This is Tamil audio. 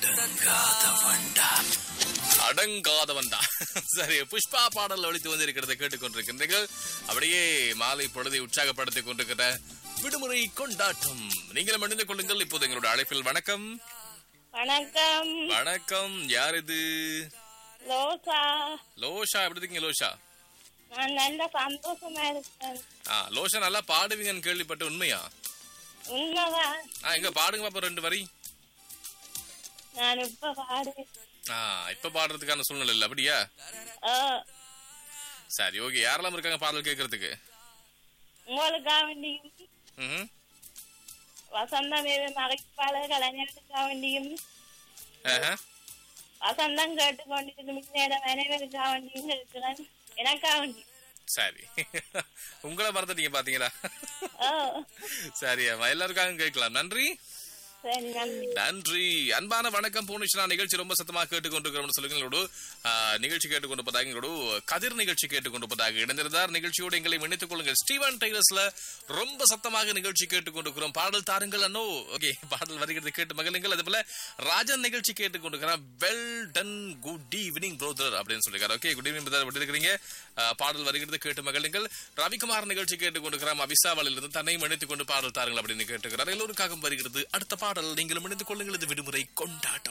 அடங்காதவன்டா அடங்காதவன்டா சரி புஷ்பா பாடல் ஒழித்து வந்திருக்கிறதை கேட்டுக்கொண்டிருக்கின்றீர்கள் அப்படியே மாலை பொழுதை உற்சாகப்படுத்திக் கொண்டிருக்கிற விடுமுறை கொண்டாட்டம் நீங்களும் அணிந்து கொள்ளுங்கள் இப்போது எங்களுடைய அழைப்பில் வணக்கம் வணக்கம் வணக்கம் யார் இது லோசா லோஷா எப்படி இருக்கீங்க லோஷா நான் நல்ல சந்தோஷமா இருக்கேன் ஆ லோஷா நல்லா பாடுவீங்கன்னு கேள்விப்பட்ட உண்மையா உண்மைதான் ஆ எங்க பாடுங்க பாப்பா ரெண்டு வரி நான் இப்ப பாடுறேன் ஆ இப்ப பாடுறதுக்கான சூழ்நிலை இல்ல அப்படியா ஓ, சரி ஓகே யாரெல்லாம் இருக்காங்க பாடல் கேட்கறதுக்கு உங்களுக்காக வேண்டியும் ம் வசந்தம் இது மறைப்பாளர் கலைஞருக்காக வேண்டியும் ஆஹா. வசந்தம் கேட்டுக்கொண்டிருக்கும் நேரம் அனைவருக்காக வேண்டியும் இருக்கிறேன் எனக்காக வேண்டியும் சரி உங்களை மறந்துட்டீங்க பாத்தீங்களா ஓ சரி அம்மா எல்லாருக்காகவும் கேட்கலாம் நன்றி சரி நன்றி நன்றி அன்பான வணக்கம் பூனிஷ்னா நிகழ்ச்சி ரொம்ப சத்தமா கேட்டுக்கொண்டிருக்கிறோம்னு சொல்லுங்க எங்களோடு ஆ, நிகழ்ச்சி கேட்டுக்கொண்டு போதாக எங்களோடு கதிர் நிகழ்ச்சி கேட்டுக்கொண்டு போதாக இணைந்திருந்தார் நிகழ்ச்சியோடு எங்களை இணைத்துக் கொள்ளுங்கள் ஸ்டீவன் டைலர்ஸ்ல ரொம்ப சத்தமாக நிகழ்ச்சி கேட்டுக்கொண்டிருக்கிறோம் பாடல் தாருங்கள் அண்ணோ ஓகே பாடல் வருகிறது கேட்டு மகிழுங்கள் அதே போல ராஜன் நிகழ்ச்சி கேட்டுக்கொண்டிருக்கிறார் well done good evening brother அப்படின்னு சொல்லிருக்காரு ஓகே குட் ஈவினிங் பிரதர் எப்படி இருக்கிறீங்க ஆ, பாடல் வருகிறது கேட்டு மகிழுங்கள் ரவிக்குமார் நிகழ்ச்சி கேட்டுக்கொண்டிருக்கிறார் அபிசாவலில் இருந்து தன்னை இணைத்துக் கொண்டு பாடல் தாருங்கள் அப்படின்னு கேட்டுக்கிறார் எல்லோருக்காகவும் வருகிறது அடுத்த பாடல் நீங்களும் இணைந்து கொள்ளுங்கள் இது விடுமுறை கொண்டாட்டம்